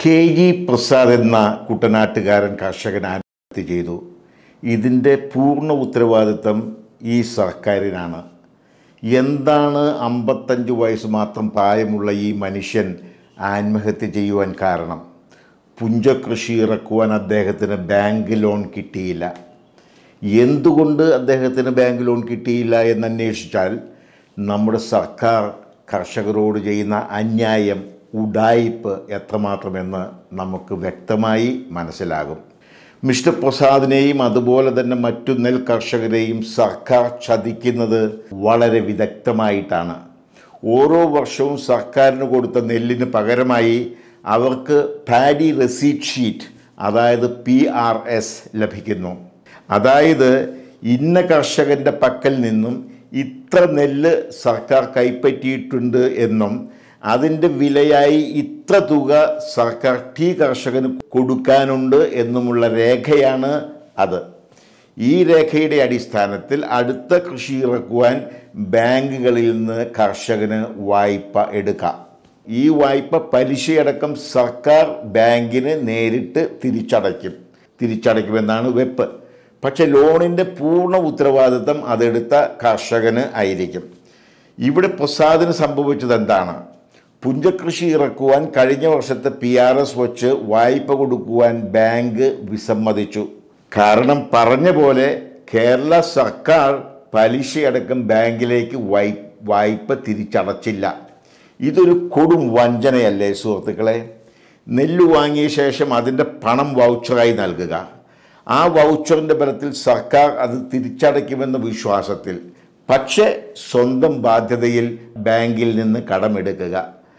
K G Prasad എന്ന കുട്ടനാട്ടുകാരൻ കർഷകൻ ആത്മഹത്യ ചെയ്തു ഇതിൻ്റെ പൂർണ്ണ ഉത്തരവാദിത്തം ഈ സർക്കാരിനാണ് എന്താണ് അമ്പത്തഞ്ച് വയസ്സ് മാത്രം പ്രായമുള്ള ഈ മനുഷ്യൻ ആത്മഹത്യ ചെയ്യുവാൻ കാരണം പുഞ്ചകൃഷി ഇറക്കുവാൻ അദ്ദേഹത്തിന് ബാങ്ക് ലോൺ കിട്ടിയില്ല എന്തുകൊണ്ട് അദ്ദേഹത്തിന് ബാങ്ക് ലോൺ കിട്ടിയില്ല എന്നന്വേഷിച്ചാൽ നമ്മുടെ സർക്കാർ കർഷകരോട് ചെയ്യുന്ന അന്യായം ഉഡായിപ്പ് എത്രമാത്രമെന്ന് നമുക്ക് വ്യക്തമായി മനസ്സിലാകും മിസ്റ്റർ പ്രസാദിനെയും അതുപോലെ തന്നെ മറ്റു നെൽ കർഷകരെയും സർക്കാർ ചതിക്കുന്നത് വളരെ വിദഗ്ധമായിട്ടാണ് ഓരോ വർഷവും സർക്കാരിന് കൊടുത്ത നെല്ലിന് പകരമായി അവർക്ക് പാഡി റെസീറ്റ് ഷീറ്റ് അതായത് പി ആർ എസ് ലഭിക്കുന്നു അതായത് ഇന്ന കർഷകൻ്റെ പക്കൽ നിന്നും ഇത്ര നെല്ല് സർക്കാർ കൈപ്പറ്റിയിട്ടുണ്ട് എന്നും അതിൻ്റെ വിലയായി ഇത്ര തുക സർക്കാർ ടീ കർഷകന് കൊടുക്കാനുണ്ട് എന്നുമുള്ള രേഖയാണ് അത് ഈ രേഖയുടെ അടിസ്ഥാനത്തിൽ അടുത്ത കൃഷി ഇറക്കുവാൻ ബാങ്കുകളിൽ നിന്ന് കർഷകന് വായ്പ എടുക്കാം ഈ വായ്പ പലിശയടക്കം സർക്കാർ ബാങ്കിന് നേരിട്ട് തിരിച്ചടയ്ക്കും തിരിച്ചടയ്ക്കുമെന്നാണ് വെപ്പ് പക്ഷെ ലോണിൻ്റെ പൂർണ്ണ ഉത്തരവാദിത്തം അതെടുത്ത കർഷകന് ആയിരിക്കും ഇവിടെ പ്രസാദിന് സംഭവിച്ചത് എന്താണ് പുഞ്ചകൃഷി ഇറക്കുവാൻ കഴിഞ്ഞ വർഷത്തെ പി ആർ എസ് വച്ച് വായ്പ കൊടുക്കുവാൻ ബാങ്ക് വിസമ്മതിച്ചു കാരണം പറഞ്ഞ പോലെ കേരള സർക്കാർ പലിശയടക്കം ബാങ്കിലേക്ക് വായ് വായ്പ തിരിച്ചടച്ചില്ല ഇതൊരു കൊടും വഞ്ചനയല്ലേ സുഹൃത്തുക്കളെ നെല്ല് വാങ്ങിയ ശേഷം അതിൻ്റെ പണം വൗച്ചറായി നൽകുക ആ വൗച്ചറിൻ്റെ ബലത്തിൽ സർക്കാർ അത് തിരിച്ചടയ്ക്കുമെന്ന വിശ്വാസത്തിൽ പക്ഷേ സ്വന്തം ബാധ്യതയിൽ ബാങ്കിൽ നിന്ന് കടമെടുക്കുക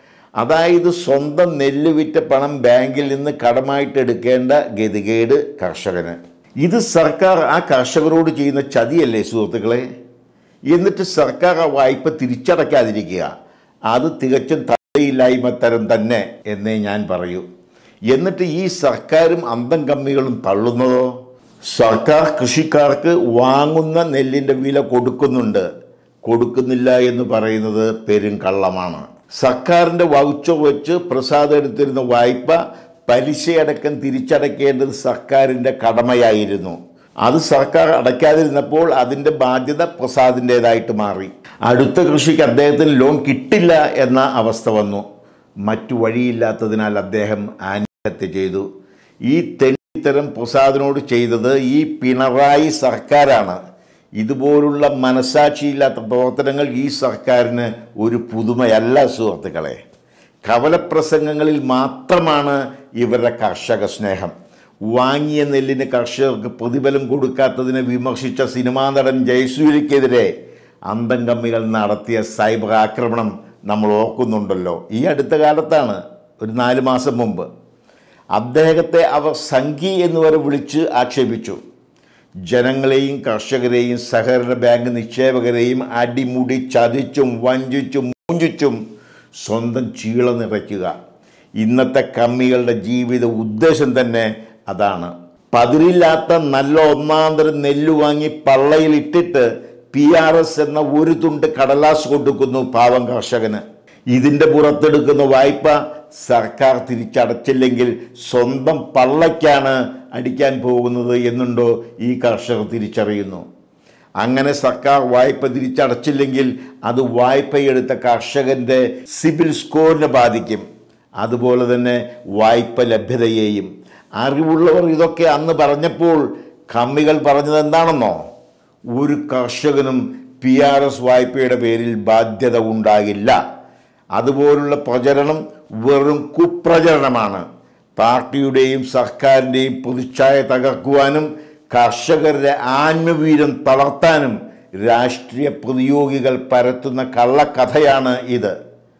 അതായത് സ്വന്തം നെല്ല് വിറ്റ പണം ബാങ്കിൽ നിന്ന് കടമായിട്ട് എടുക്കേണ്ട ഗതികേട് കർഷകന് ഇത് സർക്കാർ ആ കർഷകരോട് ചെയ്യുന്ന ചതിയല്ലേ സുഹൃത്തുക്കളെ എന്നിട്ട് സർക്കാർ ആ വായ്പ തിരിച്ചടയ്ക്കാതിരിക്കുക അത് തികച്ചും തടയില്ലായ്മ തരം തന്നെ എന്നേ ഞാൻ പറയൂ എന്നിട്ട് ഈ സർക്കാരും അന്തം കമ്മികളും തള്ളുന്നതോ സർക്കാർ കൃഷിക്കാർക്ക് വാങ്ങുന്ന നെല്ലിൻ്റെ വില കൊടുക്കുന്നുണ്ട് കൊടുക്കുന്നില്ല എന്ന് പറയുന്നത് പെരും കള്ളമാണ് സർക്കാരിൻ്റെ വൗച്ചർ വെച്ച് പ്രസാദ് എടുത്തിരുന്ന വായ്പ പലിശയടക്കം തിരിച്ചടയ്ക്കേണ്ടത് സർക്കാരിൻ്റെ കടമയായിരുന്നു അത് സർക്കാർ അടയ്ക്കാതിരുന്നപ്പോൾ അതിൻ്റെ ബാധ്യത പ്രസാദിൻ്റേതായിട്ട് മാറി അടുത്ത കൃഷിക്ക് അദ്ദേഹത്തിന് ലോൺ കിട്ടില്ല എന്ന അവസ്ഥ വന്നു മറ്റു വഴിയില്ലാത്തതിനാൽ അദ്ദേഹം ആത്മഹത്യ ചെയ്തു ഈ തെണ്ടിത്തരം പ്രസാദിനോട് ചെയ്തത് ഈ പിണറായി സർക്കാരാണ് ഇതുപോലുള്ള മനസാക്ഷിയില്ലാത്ത പ്രവർത്തനങ്ങൾ ഈ സർക്കാരിന് ഒരു പുതുമയല്ല സുഹൃത്തുക്കളെ കവലപ്രസംഗങ്ങളിൽ മാത്രമാണ് ഇവരുടെ കർഷക സ്നേഹം വാങ്ങിയ നെല്ലിന് കർഷകർക്ക് പ്രതിഫലം കൊടുക്കാത്തതിനെ വിമർശിച്ച സിനിമാ നടൻ ജയസൂര്യക്കെതിരെ അന്തം കമ്മികൾ നടത്തിയ സൈബർ ആക്രമണം നമ്മൾ ഓർക്കുന്നുണ്ടല്ലോ ഈ അടുത്ത കാലത്താണ് ഒരു നാല് മാസം മുമ്പ് അദ്ദേഹത്തെ അവർ സംഘി എന്നുവരെ വിളിച്ച് ആക്ഷേപിച്ചു ജനങ്ങളെയും കർഷകരെയും സഹകരണ ബാങ്ക് നിക്ഷേപകരെയും അടിമുടി ചതിച്ചും വഞ്ചിച്ചും മൂഞ്ചിച്ചും സ്വന്തം ചീള നിറയ്ക്കുക ഇന്നത്തെ കമ്മികളുടെ ജീവിത ഉദ്ദേശം തന്നെ അതാണ് പതിരില്ലാത്ത നല്ല ഒന്നാന്തരം നെല്ല് വാങ്ങി പള്ളയിൽ ഇട്ടിട്ട് പി ആർ എസ് എന്ന ഒരു തുണ്ട് കടലാസ് കൊടുക്കുന്നു പാവം കർഷകന് ഇതിൻ്റെ പുറത്തെടുക്കുന്ന വായ്പ സർക്കാർ തിരിച്ചടച്ചില്ലെങ്കിൽ സ്വന്തം പള്ളയ്ക്കാണ് അടിക്കാൻ പോകുന്നത് എന്നുണ്ടോ ഈ കർഷകർ തിരിച്ചറിയുന്നു അങ്ങനെ സർക്കാർ വായ്പ തിരിച്ചടച്ചില്ലെങ്കിൽ അത് വായ്പയെടുത്ത കർഷകൻ്റെ സിബിൽ സ്കോറിനെ ബാധിക്കും അതുപോലെ തന്നെ വായ്പ ലഭ്യതയെയും അറിവുള്ളവർ ഇതൊക്കെ അന്ന് പറഞ്ഞപ്പോൾ കമ്മികൾ പറഞ്ഞത് എന്താണെന്നോ ഒരു കർഷകനും പി ആർ എസ് വായ്പയുടെ പേരിൽ ബാധ്യത ഉണ്ടാകില്ല അതുപോലുള്ള പ്രചരണം വെറും കുപ്രചരണമാണ് പാർട്ടിയുടെയും സർക്കാരിൻ്റെയും പ്രതിച്ഛായ തകർക്കുവാനും കർഷകരുടെ ആത്മവീര്യം തളർത്താനും രാഷ്ട്രീയ പ്രതിയോഗികൾ പരത്തുന്ന കള്ളക്കഥയാണ് ഇത്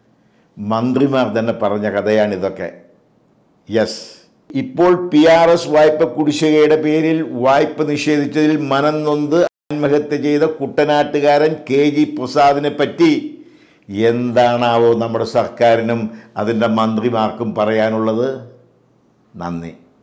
മന്ത്രിമാർ തന്നെ പറഞ്ഞ കഥയാണിതൊക്കെ യെസ് ഇപ്പോൾ പി ആർ എസ് വായ്പ കുടിശ്ശികയുടെ പേരിൽ വായ്പ നിഷേധിച്ചതിൽ മനം നൊന്ത് ആത്മഹത്യ ചെയ്ത കുട്ടനാട്ടുകാരൻ കെ ജി പ്രസാദിനെ പറ്റി എന്താണാവോ നമ്മുടെ സർക്കാരിനും അതിൻ്റെ മന്ത്രിമാർക്കും പറയാനുള്ളത് നന്ദി